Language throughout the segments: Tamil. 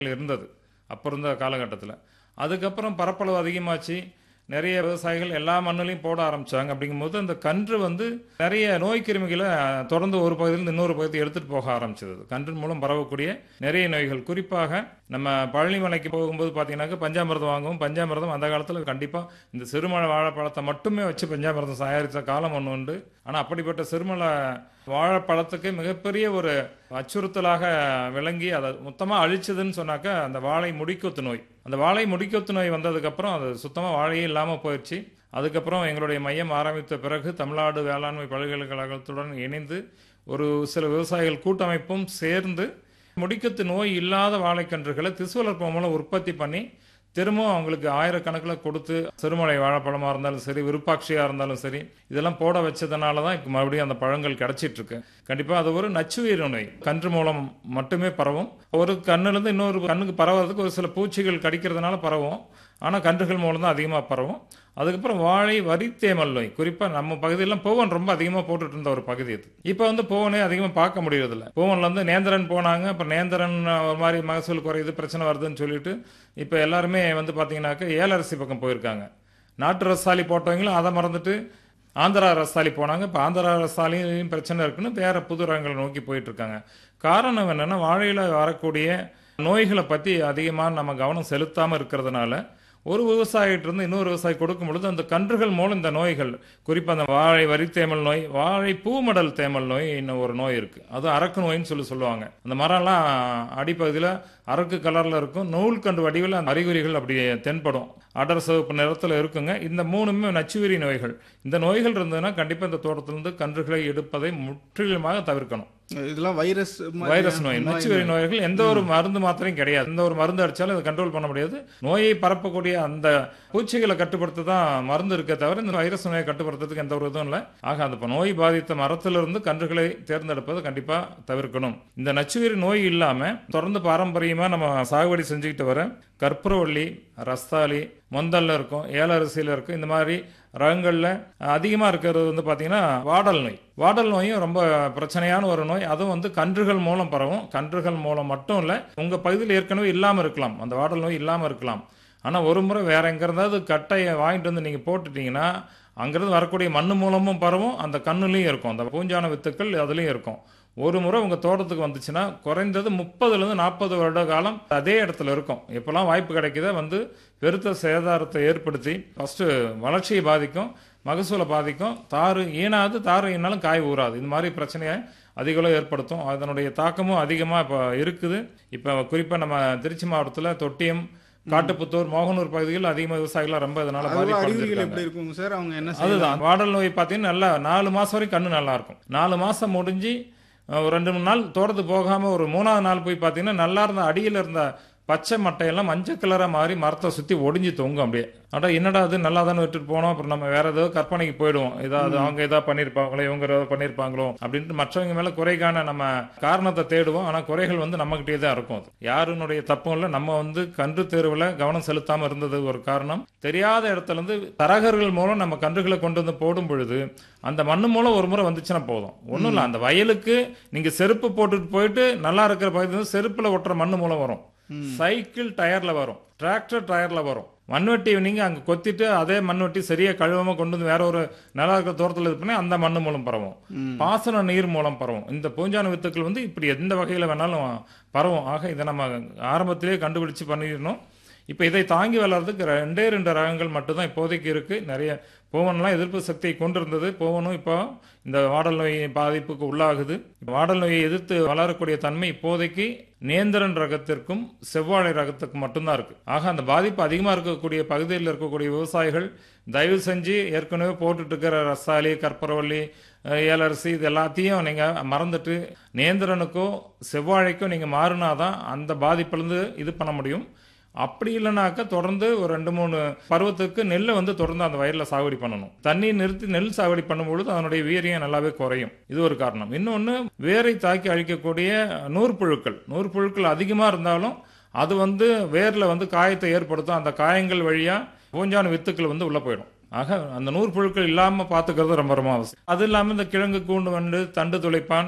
இருந்தது அப்போ இருந்த காலகட்டத்தில் அதுக்கப்புறம் பரப்பளவு அதிகமாச்சு நிறைய விவசாயிகள் எல்லா மண்ணுலையும் போட ஆரம்பிச்சாங்க அப்படிங்கும்போது அந்த கன்று வந்து நிறைய நோய் கிருமிகளை தொடர்ந்து ஒரு பகுதியிலிருந்து இன்னொரு பகுதி எடுத்துட்டு போக ஆரம்பிச்சது கன்றின் மூலம் பரவக்கூடிய நிறைய நோய்கள் குறிப்பாக நம்ம பழனிமலைக்கு போகும்போது பார்த்தீங்கன்னாக்கா பஞ்சாமிர்தம் வாங்குவோம் பஞ்சாமிர்தம் அந்த காலத்தில் கண்டிப்பாக இந்த சிறுமலை வாழைப்பழத்தை மட்டுமே வச்சு பஞ்சாமிர்தம் தயாரித்த காலம் ஒன்று உண்டு ஆனால் அப்படிப்பட்ட சிறுமலை வாழைப்பழத்துக்கு மிகப்பெரிய ஒரு அச்சுறுத்தலாக விளங்கி அதை மொத்தமாக அழிச்சதுன்னு சொன்னாக்கா அந்த வாழை முடிக்கொத்து நோய் அந்த வாழை முடிக்கொத்து நோய் வந்ததுக்கப்புறம் அது சுத்தமாக வாழையே இல்லாமல் போயிடுச்சு அதுக்கப்புறம் எங்களுடைய மையம் ஆரம்பித்த பிறகு தமிழ்நாடு வேளாண்மை பல்கலைக்கழகத்துடன் இணைந்து ஒரு சில விவசாயிகள் கூட்டமைப்பும் சேர்ந்து முடிக்கத்து நோய் இல்லாத வாழைக்கன்றுகளை திசுவலர்ப்பம் மூலம் உற்பத்தி பண்ணி திரும்பவும் அவங்களுக்கு ஆயிரக்கணக்கில் கொடுத்து சிறுமலை வாழைப்பழமாக இருந்தாலும் சரி விருப்பாட்சியாக இருந்தாலும் சரி இதெல்லாம் போட வச்சதுனால தான் இப்போ மறுபடியும் அந்த பழங்கள் கிடைச்சிட்டு இருக்கு கண்டிப்பாக அது ஒரு நச்சுயிர் நோய் கன்று மூலம் மட்டுமே பரவும் ஒரு கண்ணுலேருந்து இன்னொரு கண்ணுக்கு பரவறதுக்கு ஒரு சில பூச்சிகள் கடிக்கிறதுனால பரவும் ஆனால் கன்றுகள் மூலம் தான் அதிகமாக பரவும் அதுக்கப்புறம் வாழை வரித்தேமல் நோய் குறிப்பாக நம்ம பகுதியெல்லாம் பூவன் ரொம்ப அதிகமாக போட்டுட்டு இருந்த ஒரு பகுதி இது இப்போ வந்து பூவனே அதிகமாக பார்க்க முடியறதில்ல பூவனில் வந்து நேந்திரன் போனாங்க அப்புறம் நேந்திரன் ஒரு மாதிரி மகசூல் குறையுது பிரச்சனை வருதுன்னு சொல்லிட்டு இப்போ எல்லாருமே வந்து பார்த்தீங்கன்னாக்கா ஏலரசி பக்கம் போயிருக்காங்க நாட்டு ரசாலி போட்டவங்களும் அதை மறந்துட்டு ஆந்திரா ரசாலி போனாங்க இப்போ ஆந்திரா ரசாலியும் பிரச்சனை இருக்குன்னு வேற புது ரகங்களை நோக்கி போயிட்டு இருக்காங்க காரணம் என்னன்னா வாழையில் வரக்கூடிய நோய்களை பற்றி அதிகமாக நம்ம கவனம் செலுத்தாமல் இருக்கிறதுனால ஒரு விவசாயிட்டிருந்து இன்னொரு விவசாயி கொடுக்கும் பொழுது அந்த கன்றுகள் மூலம் இந்த நோய்கள் குறிப்பாக அந்த வாழை வரித்தேமல் நோய் வாழை பூமடல் தேமல் நோய் இன்னும் ஒரு நோய் இருக்கு அது அரக்கு நோயின்னு சொல்லி சொல்லுவாங்க அந்த மரம்லாம் அடிப்பகுதியில் அரக்கு கலரில் இருக்கும் நூல் கண்டு வடிவில் அந்த அறிகுறிகள் அப்படி தென்படும் அடர் சிவப்பு நிறத்தில் இருக்குங்க இந்த மூணுமே நச்சுவிரி நோய்கள் இந்த நோய்கள் இருந்ததுன்னா கண்டிப்பாக இந்த தோட்டத்திலிருந்து கன்றுகளை எடுப்பதை முற்றிலுமாக தவிர்க்கணும் இதெல்லாம் வைரஸ் மாதிரியான வைரஸ் நோய் நச்சுவரி நோய்கள் எந்த ஒரு மருந்து மாத்திரையும் கிடையாது எந்த ஒரு மருந்து அடிச்சாலும் அதை கண்ட்ரோல் பண்ண முடியாது நோயை பரப்பக்கூடிய அந்த பூச்சிகளை கட்டுப்படுத்த தான் மருந்து இருக்க தவிர இந்த வைரஸ் நோயை கட்டுப்படுத்துறதுக்கு எந்த ஒரு இதுவும் இல்லை ஆக அந்த இப்ப நோய் பாதித்த மரத்திலிருந்து கன்றுகளை தேர்ந்தெடுப்பதை கண்டிப்பா தவிர்க்கணும் இந்த நச்சுயிரி நோய் இல்லாம தொடர்ந்து பாரம்பரியமா நம்ம சாகுபடி செஞ்சுக்கிட்டு வர கற்பூரவள்ளி ரஸ்தாலி மொந்தல்ல இருக்கும் ஏலரிசியில இருக்கும் இந்த மாதிரி ரகங்கள்ல அதிகமா இருக்கிறது வந்து பாத்தீங்கன்னா வாடல் நோய் வாடல் நோயும் ரொம்ப பிரச்சனையான ஒரு நோய் அதுவும் வந்து கன்றுகள் மூலம் பரவும் கன்றுகள் மூலம் மட்டும் இல்ல உங்க பகுதியில் ஏற்கனவே இல்லாம இருக்கலாம் அந்த வாடல் நோய் இல்லாம இருக்கலாம் ஆனா ஒரு முறை வேற எங்க இருந்தாவது கட்டையை வாங்கிட்டு வந்து நீங்க போட்டுட்டீங்கன்னா அங்கிருந்து வரக்கூடிய மண்ணு மூலமும் பரவும் அந்த கண்ணுலையும் இருக்கும் அந்த பூஞ்சான வித்துக்கள் அதுலயும் இருக்கும் ஒரு முறை உங்க தோட்டத்துக்கு வந்துச்சுன்னா குறைந்தது முப்பதுலேருந்து நாற்பது வருட காலம் அதே இடத்துல இருக்கும் எப்பெல்லாம் வாய்ப்பு கிடைக்குதோ வந்து பெருத்த சேதாரத்தை ஏற்படுத்தி ஃபர்ஸ்ட் வளர்ச்சியை பாதிக்கும் மகசூலை பாதிக்கும் தாறு ஈனாது தாறு ஈனாலும் காய் ஊறாது இந்த மாதிரி பிரச்சனையை அதிகளவு ஏற்படுத்தும் அதனுடைய தாக்கமும் அதிகமாக இப்போ இருக்குது இப்போ குறிப்பாக நம்ம திருச்சி மாவட்டத்தில் தொட்டியம் காட்டுப்புத்தூர் மோகனூர் பகுதியில் அதிகமாக விவசாயிகள் ரொம்ப இதனால அதுவும் அறிகுறிகள் பாதிப்படைஞ்சிருக்காங்க எப்படி இருக்குங்க சார் அவங்க என்ன செய்யலாம் அதுதான் வாடல் நோய் பார்த்தீங்கன்னா நல்லா நாலு மாசம் வரைக்கும் கண்ணு நல்லா இருக்கும் நாலு மாசம் முடிஞ்சு அஹ், ஒரு ரெண்டு மூணு நாள் தோட்டத்துக்கு போகாம ஒரு மூணாவது நாள் போய் பார்த்தீங்கன்னா நல்லா இருந்த அடியில் இருந்த பச்சை மட்டையெல்லாம் மஞ்சள் கலரா மாறி மரத்தை சுத்தி ஒடிஞ்சு தொங்கும் அப்படியே அடா என்னடா அது நல்லா தானே விட்டுட்டு போனோம் அப்புறம் நம்ம வேற ஏதோ கற்பனைக்கு போயிடுவோம் ஏதாவது அவங்க ஏதாவது பண்ணியிருப்பாங்களோ இவங்க ஏதாவது பண்ணியிருப்பாங்களோ அப்படின்ட்டு மற்றவங்க மேல குறைக்கான நம்ம காரணத்தை தேடுவோம் ஆனா குறைகள் வந்து நம்மகிட்டே தான் இருக்கும் அது யாருனுடைய தப்பும் இல்லை நம்ம வந்து கன்று தேர்வுல கவனம் செலுத்தாம இருந்தது ஒரு காரணம் தெரியாத இடத்துல இருந்து தரகர்கள் மூலம் நம்ம கன்றுகளை கொண்டு வந்து போடும் பொழுது அந்த மண்ணு மூலம் ஒரு முறை வந்துச்சுன்னா போதும் ஒண்ணும் இல்லை அந்த வயலுக்கு நீங்க செருப்பு போட்டுட்டு போயிட்டு நல்லா இருக்கிற பகுதி வந்து செருப்புல ஒட்டுற மண்ணு மூலம் வரும் சைக்கிள் டயர்ல வரும் டிராக்டர் டயர்ல வரும் மண்வெட்டி நீங்க அங்க கொத்திட்டு அதே மண்வெட்டி சரியா கழுவாம கொண்டு வந்து வேற ஒரு நல்லா இருக்கிற தோட்டத்தில் இது பண்ணி அந்த மண்ணு மூலம் பரவும் பாசன நீர் மூலம் பரவும் இந்த பூஞ்சான வித்துக்கள் வந்து இப்படி எந்த வகையில வேணாலும் பரவும் ஆக இதை நம்ம ஆரம்பத்திலேயே கண்டுபிடிச்சு பண்ணிடணும் இப்போ இதை தாங்கி வளர்றதுக்கு ரெண்டே ரெண்டு ரகங்கள் மட்டும்தான் இப்போதைக்கு இருக்கு நிறைய பூவன்லாம் எதிர்ப்பு சக்தியை கொண்டிருந்தது பூவனும் இப்போ இந்த வாடல் நோய் பாதிப்புக்கு உள்ளாகுது வாடல் நோயை எதிர்த்து வளரக்கூடிய தன்மை இப்போதைக்கு நேந்திரன் ரகத்திற்கும் செவ்வாழை ரகத்துக்கும் மட்டும்தான் இருக்கு ஆக அந்த பாதிப்பு அதிகமாக இருக்கக்கூடிய பகுதியில் இருக்கக்கூடிய விவசாயிகள் தயவு செஞ்சு ஏற்கனவே போட்டுட்டு இருக்கிற ரசாலி கற்பூரவள்ளி அஹ், ஏலரசி இது எல்லாத்தையும் நீங்க மறந்துட்டு நேந்திரனுக்கோ செவ்வாழைக்கோ நீங்க மாறினாதான் அந்த பாதிப்புலேருந்து இது பண்ண முடியும் அப்படி இல்லைனாக்கா தொடர்ந்து ஒரு ரெண்டு மூணு பருவத்துக்கு நெல்லை வந்து தொடர்ந்து அந்த வயலில் சாகுபடி பண்ணணும் தண்ணி நிறுத்தி நெல் சாகுபடி பண்ணும்பொழுது அதனுடைய வீரியம் நல்லாவே குறையும் இது ஒரு காரணம் இன்னொன்று வேரை தாக்கி அழிக்கக்கூடிய நூற்புழுக்கள் நூற்புழுக்கள் அதிகமாக இருந்தாலும் அது வந்து வேரில் வந்து காயத்தை ஏற்படுத்தும் அந்த காயங்கள் வழியாக பூஞ்சான வித்துக்கள் வந்து உள்ளே போயிடும் ஆக அந்த நூற்புழுக்கள் இல்லாமல் பார்த்துக்கிறது ரொம்ப ரொம்ப அவசியம் அது இல்லாமல் இந்த கிழங்கு கூண்டு வண்டு தண்டு துளைப்பான்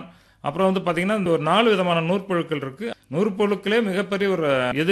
அப்புறம் வந்து பார்த்தீங்கன்னா இந்த ஒரு நாலு விதமான நூற்புழுக்கள் இருக்கு நூற்புழுக்களே மிகப்பெரிய ஒரு எதிரி